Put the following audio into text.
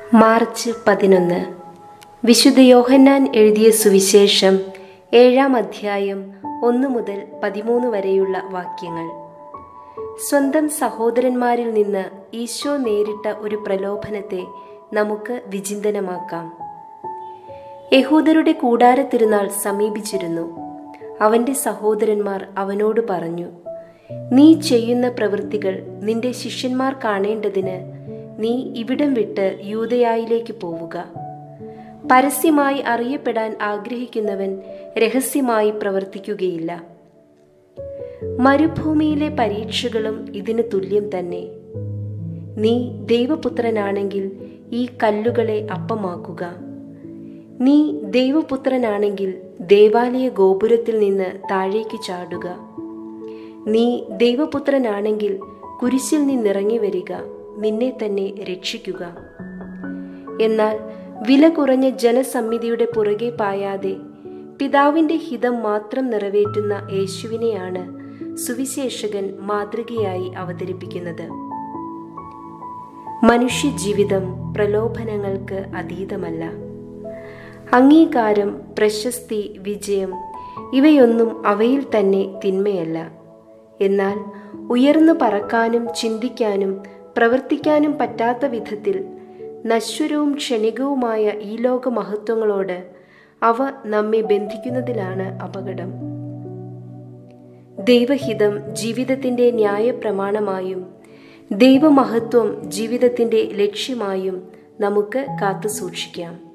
March പതിനൊന്ന് വിശുദ്ധ യോഹന്നാൻ എഴുതിയ സുവിശേഷം ഏഴാം അധ്യായം ഒന്ന് മുതൽ പതിമൂന്ന് വരെയുള്ള വാക്യങ്ങൾ സ്വന്തം സഹോദരന്മാരിൽ നിന്ന് ഈശോ നേരിട്ട ഒരു പ്രലോഭനത്തെ നമുക്ക് വിചിന്തനമാക്കാം യഹൂദരുടെ കൂടാര തിരുനാൾ സമീപിച്ചിരുന്നു അവന്റെ സഹോദരന്മാർ അവനോട് പറഞ്ഞു നീ ചെയ്യുന്ന പ്രവൃത്തികൾ നിന്റെ ശിഷ്യന്മാർ കാണേണ്ടതിന് നീ ഇവിടം വിട്ട് യൂതയായിലേക്ക് പോവുക പരസ്യമായി അറിയപ്പെടാൻ ആഗ്രഹിക്കുന്നവൻ രഹസ്യമായി പ്രവർത്തിക്കുകയില്ല മരുഭൂമിയിലെ പരീക്ഷകളും ഇതിന് തുല്യം തന്നെ നീ ദൈവപുത്രനാണെങ്കിൽ ഈ കല്ലുകളെ അപ്പമാക്കുക നീ ദൈവപുത്രനാണെങ്കിൽ ദേവാലയ ഗോപുരത്തിൽ നിന്ന് താഴേക്ക് ചാടുക നീ ദൈവപുത്രനാണെങ്കിൽ കുരിശിൽ നിന്നിറങ്ങി വരിക നിന്നെ തന്നെ രക്ഷിക്കുക എന്നാൽ വില കുറഞ്ഞ ജനസമ്മിതിയുടെ പുറകെ പായാതെ പിതാവിന്റെ ഹിതം മാത്രം നിറവേറ്റുന്ന യേശുവിനെയാണ് സുവിശേഷകൻ മാതൃകയായി അവതരിപ്പിക്കുന്നത് മനുഷ്യജീവിതം പ്രലോഭനങ്ങൾക്ക് അതീതമല്ല അംഗീകാരം പ്രശസ്തി വിജയം ഇവയൊന്നും അവയിൽ തന്നെ തിന്മയല്ല എന്നാൽ ഉയർന്നു പറക്കാനും ചിന്തിക്കാനും പ്രവർത്തിക്കാനും പറ്റാത്ത വിധത്തിൽ നശ്വരവും ക്ഷണികവുമായ ഈ ലോക മഹത്വങ്ങളോട് അവ നമ്മെ ബന്ധിക്കുന്നതിലാണ് അപകടം ദൈവഹിതം ജീവിതത്തിന്റെ ന്യായപ്രമാണമായും ദൈവമഹത്വം ജീവിതത്തിന്റെ ലക്ഷ്യമായും നമുക്ക് കാത്തു സൂക്ഷിക്കാം